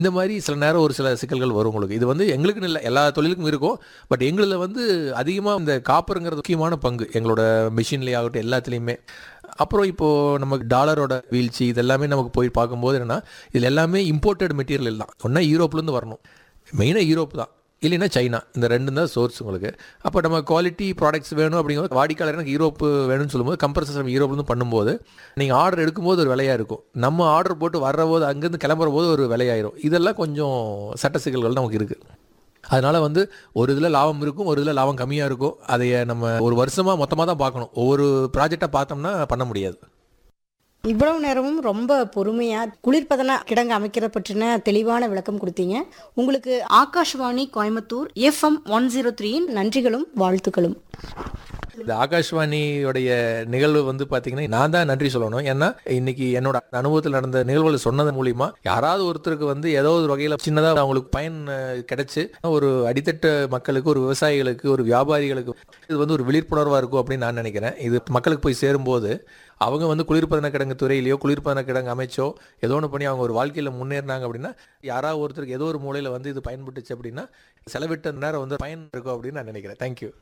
இந்த மாதிரி சில நேரம் ஒரு சில சிக்கல்கள் வரும் உங்களுக்கு இது வந்து எங்களுக்குன்னு இல்லை எல்லா தொழிலுக்கும் இருக்கும் பட் எங்களில் வந்து அதிகமாக இந்த காப்பருங்கிறது முக்கியமான பங்கு எங்களோட மிஷின்லேயே ஆகட்டும் எல்லாத்துலேயுமே அப்புறம் இப்போது நமக்கு டாலரோட வீழ்ச்சி இதெல்லாமே நமக்கு போய் பார்க்கும்போது என்னென்னா இதில் எல்லாமே இம்போர்ட்டட் மெட்டீரியல் தான் ஒன்றா யூரோப்லேருந்து வரணும் மெயினாக யூரோப் தான் இல்லைன்னா சைனா இந்த ரெண்டு தான் சோர்ஸ் உங்களுக்கு அப்போ நம்ம குவாலிட்டி ப்ராடக்ட்ஸ் வேணும் அப்படிங்கும்போது வாடிக்கையாளர் எனக்கு யூரோப் வேணும்னு சொல்லும்போது கம்ப்ரஸர் நம்ம யூரோப்லேருந்து பண்ணும்போது நீங்கள் ஆர்டர் எடுக்கும்போது ஒரு விலையாக இருக்கும் நம்ம ஆர்டர் போட்டு வர்ற போது அங்கேருந்து கிளம்புற போது ஒரு விலையாயிரும் இதெல்லாம் கொஞ்சம் சட்ட சிக்கல்கள் நமக்கு இருக்குது அதனால வந்து ஒரு இதில் லாபம் இருக்கும் ஒரு இதில் லாபம் கம்மியாக இருக்கும் அதைய நம்ம ஒரு வருஷமாக மொத்தமாக தான் பார்க்கணும் ஒவ்வொரு ப்ராஜெக்டாக பார்த்தோம்னா பண்ண முடியாது இவ்வளவு நேரமும் ரொம்ப பொறுமையா குளிர்பதன கிடங்கு அமைக்கிற பற்றின தெளிவான விளக்கம் கொடுத்தீங்க உங்களுக்கு Akashvani Coimbatore FM one zero த்ரீயின் நன்றிகளும் வாழ்த்துக்களும் இந்த ஆகாஷ்வாணியோடைய நிகழ்வு வந்து பார்த்தீங்கன்னா நான் தான் நன்றி சொல்லணும் ஏன்னா இன்னைக்கு என்னோட அனுபவத்தில் நடந்த நிகழ்வுகளை சொன்னது மூலியமா யாராவது ஒருத்தருக்கு வந்து ஏதோ ஒரு வகையில் சின்னதாக அவங்களுக்கு பயன் அஹ், கிடைச்சு ஒரு அடித்தட்டு மக்களுக்கு ஒரு விவசாயிகளுக்கு ஒரு வியாபாரிகளுக்கு இது வந்து ஒரு விழிப்புணர்வாக இருக்கும் அப்படின்னு நான் நினைக்கிறேன் இது மக்களுக்கு போய் சேரும்போது அவங்க வந்து குளிர்பதன கிடங்கு துறையிலையோ குளிர்பதன கிடங்கு அமைச்சோ ஏதோ ஒன்று பண்ணி அவங்க ஒரு வாழ்க்கையில் முன்னேறினாங்க அப்படின்னா யாராவது ஒருத்தருக்கு ஏதோ ஒரு மூலையில் வந்து இது பயன்பட்டுச்சு அப்படின்னா செலவிட்ட நேரம் வந்து பயன் இருக்கும் அப்படின்னு நான் நினைக்கிறேன் தேங்க்யூ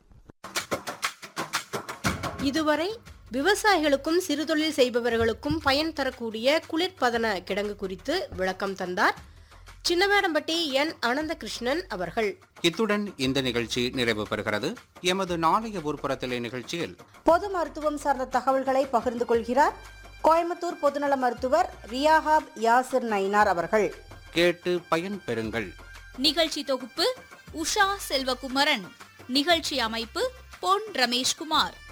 இதுவரை விவசாயிகளுக்கும் சிறுதொழில் செய்பவர்களுக்கும் பயன் தரக்கூடிய குளிர்பதன கிடங்கு குறித்து விளக்கம் தந்தார் சின்னவேடம்பட்டி என் அனந்தகிருஷ்ணன் அவர்கள் இத்துடன் இந்த நிகழ்ச்சி நிறைவு பெறுகிறது எமது நாளைய ஊர்ப்புறத்திலே நிகழ்ச்சியில் பொது மருத்துவம் சார்ந்த தகவல்களை பகிர்ந்து கொள்கிறார் கோயம்புத்தூர் பொதுநல மருத்துவர் ரியாஹாப் யாசிர் நைனார் அவர்கள் கேட்டு பயன் பெறுங்கள் நிகழ்ச்சி தொகுப்பு உஷா செல்வகுமரன் நிகழ்ச்சி அமைப்பு பொன் ரமேஷ்குமார்